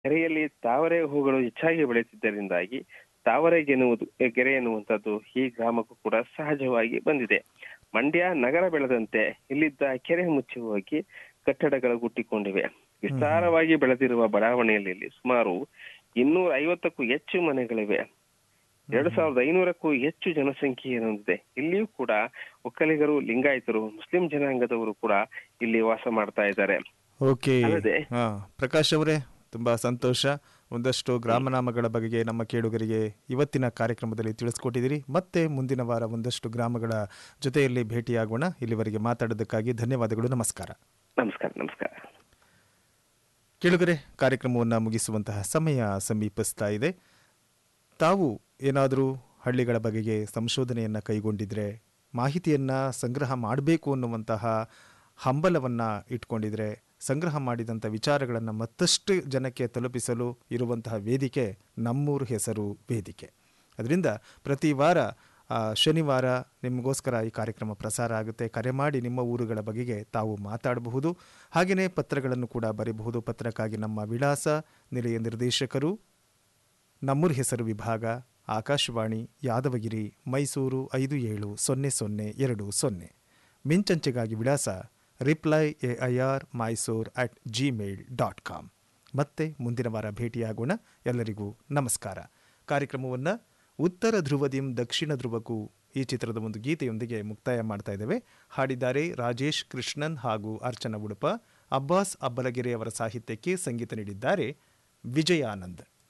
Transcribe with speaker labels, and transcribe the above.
Speaker 1: ಕೆರೆಯಲ್ಲಿ ತಾವರೆ ಹೂಗಳು ಹೆಚ್ಚಾಗಿ ಬೆಳೆಯುತ್ತಿದ್ದರಿಂದಾಗಿ ತಾವರೆಗೆ ಎನ್ನುವುದು ಕೆರೆ ಎನ್ನುವಂಥದ್ದು ಈ ಗ್ರಾಮಕ್ಕೂ ಕೂಡ ಸಹಜವಾಗಿ ಬಂದಿದೆ ಮಂಡ್ಯ ನಗರ ಬೆಳೆದಂತೆ ಇಲ್ಲಿದ್ದ ಕೆರೆ ಮುಚ್ಚಿ ಹೋಗಿ ಕಟ್ಟಡಗಳು ಹುಟ್ಟಿಕೊಂಡಿವೆ ವಿಸ್ತಾರವಾಗಿ ಬೆಳೆದಿರುವ ಬಡಾವಣೆಯಲ್ಲಿ ಇಲ್ಲಿ ಸುಮಾರು ಇನ್ನೂರ ಐವತ್ತಕ್ಕೂ ಹೆಚ್ಚು ಮನೆಗಳಿವೆ ಎರಡು ಸಾವಿರದ ಐನೂರಕ್ಕೂ ಹೆಚ್ಚು ಜನಸಂಖ್ಯೆ ಹೊಂದಿದೆ ಇಲ್ಲಿಯೂ ಕೂಡ ಒಕ್ಕಲಿಗರು ಲಿಂಗಾಯತರು ಮುಸ್ಲಿಂ ಜನಾಂಗದವರು ಕೂಡ ಇಲ್ಲಿ ವಾಸ ಮಾಡ್ತಾ ಇದ್ದಾರೆ
Speaker 2: ಓಕೆ
Speaker 1: ಅಲ್ಲದೆ
Speaker 2: ಹಾ ಪ್ರಕಾಶ್ ಅವರೇ ತುಂಬಾ ಸಂತೋಷ ಒಂದಷ್ಟು ಗ್ರಾಮನಾಮಗಳ ಬಗೆಗೆ ನಮ್ಮ ಕೇಳುಗರಿಗೆ ಇವತ್ತಿನ ಕಾರ್ಯಕ್ರಮದಲ್ಲಿ ತಿಳಿಸ್ಕೊಟ್ಟಿದ್ದೀರಿ ಮತ್ತೆ ಮುಂದಿನ ವಾರ ಒಂದಷ್ಟು ಗ್ರಾಮಗಳ ಜೊತೆಯಲ್ಲಿ ಭೇಟಿಯಾಗೋಣ ಇಲ್ಲಿವರೆಗೆ ಮಾತಾಡೋದಕ್ಕಾಗಿ ಧನ್ಯವಾದಗಳು ನಮಸ್ಕಾರ
Speaker 1: ನಮಸ್ಕಾರ ನಮಸ್ಕಾರ
Speaker 2: ಕೇಳುಗರೆ ಕಾರ್ಯಕ್ರಮವನ್ನು ಮುಗಿಸುವಂತಹ ಸಮಯ ಸಮೀಪಿಸ್ತಾ ಇದೆ ತಾವು ಏನಾದರೂ ಹಳ್ಳಿಗಳ ಬಗೆಗೆ ಸಂಶೋಧನೆಯನ್ನು ಕೈಗೊಂಡಿದ್ರೆ ಮಾಹಿತಿಯನ್ನು ಸಂಗ್ರಹ ಮಾಡಬೇಕು ಅನ್ನುವಂತಹ ಹಂಬಲವನ್ನು ಇಟ್ಕೊಂಡಿದ್ರೆ ಸಂಗ್ರಹ ಮಾಡಿದಂಥ ವಿಚಾರಗಳನ್ನು ಮತ್ತಷ್ಟು ಜನಕ್ಕೆ ತಲುಪಿಸಲು ಇರುವಂತಹ ವೇದಿಕೆ ನಮ್ಮೂರು ಹೆಸರು ವೇದಿಕೆ ಅದರಿಂದ ಪ್ರತಿ ವಾರ ಆ, ಶನಿವಾರ ನಿಮಗೋಸ್ಕರ ಈ ಕಾರ್ಯಕ್ರಮ ಪ್ರಸಾರ ಆಗುತ್ತೆ ಕರೆ ಮಾಡಿ ನಿಮ್ಮ ಊರುಗಳ ಬಗೆಗೆ ತಾವು ಮಾತಾಡಬಹುದು ಹಾಗೆಯೇ ಪತ್ರಗಳನ್ನು ಕೂಡ ಬರೆಯಬಹುದು ಪತ್ರಕ್ಕಾಗಿ ನಮ್ಮ ವಿಳಾಸ ನಿಲಯ ನಿರ್ದೇಶಕರು ನಮ್ಮೂರು ಹೆಸರು ವಿಭಾಗ ಆಕಾಶವಾಣಿ ಯಾದವಗಿರಿ ಮೈಸೂರು ಐದು ಏಳು ಸೊನ್ನೆ ಸೊನ್ನೆ ಎರಡು ಸೊನ್ನೆ ಮಿಂಚಂಚೆಗಾಗಿ ವಿಳಾಸ reply A I R Mysore at Gmail dot com ಮತ್ತೆ ಮುಂದಿನ ವಾರ ಭೇಟಿಯಾಗೋಣ ಎಲ್ಲರಿಗೂ ನಮಸ್ಕಾರ ಕಾರ್ಯಕ್ರಮವನ್ನು ಉತ್ತರ ಧ್ರುವದಿಂ ದಕ್ಷಿಣ ಧ್ರುವಕ್ಕೂ ಈ ಚಿತ್ರದ ಒಂದು ಗೀತೆಯೊಂದಿಗೆ ಮುಕ್ತಾಯ ಮಾಡ್ತಾ ಇದ್ದೇವೆ ಹಾಡಿದ್ದಾರೆ ರಾಜೇಶ್ ಕೃಷ್ಣನ್ ಹಾಗೂ ಅರ್ಚನಾ ಉಡುಪ ಅಬ್ಬಾಸ್ ಅಬ್ಬಲಗೆರೆ ಅವರ ಸಾಹಿತ್ಯಕ್ಕೆ ಸಂಗೀತ ನೀಡಿದ್ದಾರೆ ವಿಜಯಾನಂದ್